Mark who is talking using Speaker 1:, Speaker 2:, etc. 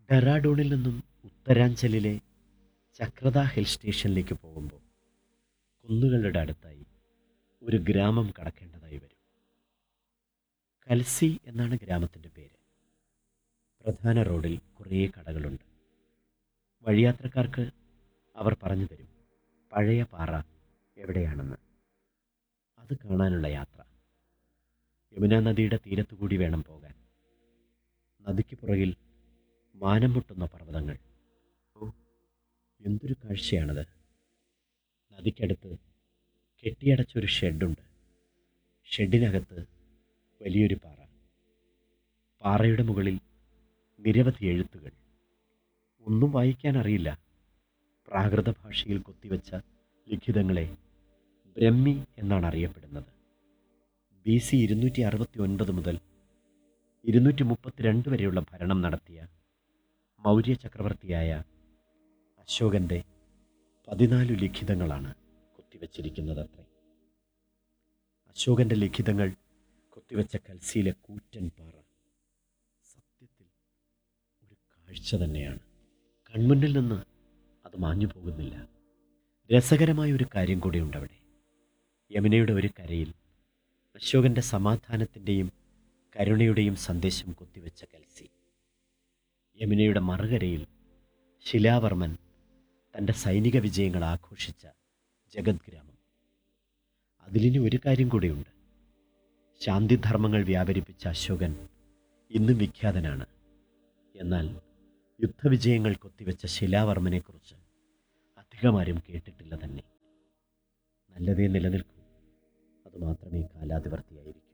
Speaker 1: ഡെറാഡൂണിൽ നിന്നും ഉത്തരാഞ്ചലിലെ ചക്രത ഹിൽ സ്റ്റേഷനിലേക്ക് പോകുമ്പോൾ കുന്നുകളുടെ അടുത്തായി ഒരു ഗ്രാമം കടക്കേണ്ടതായി വരും കൽസി എന്നാണ് ഗ്രാമത്തിൻ്റെ പേര് പ്രധാന റോഡിൽ കുറേ കടകളുണ്ട് വഴിയാത്രക്കാർക്ക് അവർ പറഞ്ഞു തരും പഴയ പാറ എവിടെയാണെന്ന് അത് കാണാനുള്ള യാത്ര യമുനാ നദിയുടെ തീരത്തുകൂടി വേണം പോകാൻ നദിക്ക് പുറകിൽ മാനം മുട്ടുന്ന പർവ്വതങ്ങൾ ഓ എന്തൊരു കാഴ്ചയാണത് നദിക്കടുത്ത് കെട്ടിയടച്ചൊരു ഷെഡുണ്ട് ഷെഡിനകത്ത് വലിയൊരു പാറ പാറയുടെ മുകളിൽ നിരവധി എഴുത്തുകൾ ഒന്നും വായിക്കാൻ അറിയില്ല പ്രാകൃത ഭാഷയിൽ കൊത്തിവെച്ച ലിഖിതങ്ങളെ ബ്രഹ്മി എന്നാണ് അറിയപ്പെടുന്നത് ബി സി ഇരുന്നൂറ്റി അറുപത്തി ഒൻപത് മുതൽ ഇരുന്നൂറ്റി മുപ്പത്തിരണ്ട് വരെയുള്ള ഭരണം നടത്തിയ മൗര്യ ചക്രവർത്തിയായ അശോകൻ്റെ പതിനാലു ലിഖിതങ്ങളാണ് കൊത്തിവെച്ചിരിക്കുന്നത് അത്രേ അശോകൻ്റെ ലിഖിതങ്ങൾ കൊത്തിവെച്ച കൽസിയിലെ കൂറ്റൻ പാറ സത്യത്തിൽ ഒരു കാഴ്ച തന്നെയാണ് കൺമുന്നിൽ നിന്ന് അത് മാഞ്ഞു പോകുന്നില്ല രസകരമായ ഒരു കാര്യം കൂടിയുണ്ട് അവിടെ യമുനയുടെ ഒരു കരയിൽ അശോകൻ്റെ സമാധാനത്തിൻ്റെയും കരുണയുടെയും സന്ദേശം കുത്തിവെച്ച കൽസി യമുനയുടെ മറുകരയിൽ ശിലാവർമ്മൻ തൻ്റെ സൈനിക വിജയങ്ങൾ ആഘോഷിച്ച ജഗത് ഗ്രാമം അതിലിനി ഒരു കാര്യം കൂടിയുണ്ട് ശാന്തിധർമ്മങ്ങൾ വ്യാപരിപ്പിച്ച അശോകൻ ഇന്നും വിഖ്യാതനാണ് എന്നാൽ യുദ്ധവിജയങ്ങൾ കൊത്തിവെച്ച ശിലാവർമ്മനെക്കുറിച്ച് അധികമാരും കേട്ടിട്ടില്ല തന്നെ നല്ലതേ നിലനിൽക്കൂ അതുമാത്രമേ കാലാതിവർത്തിയായിരിക്കൂ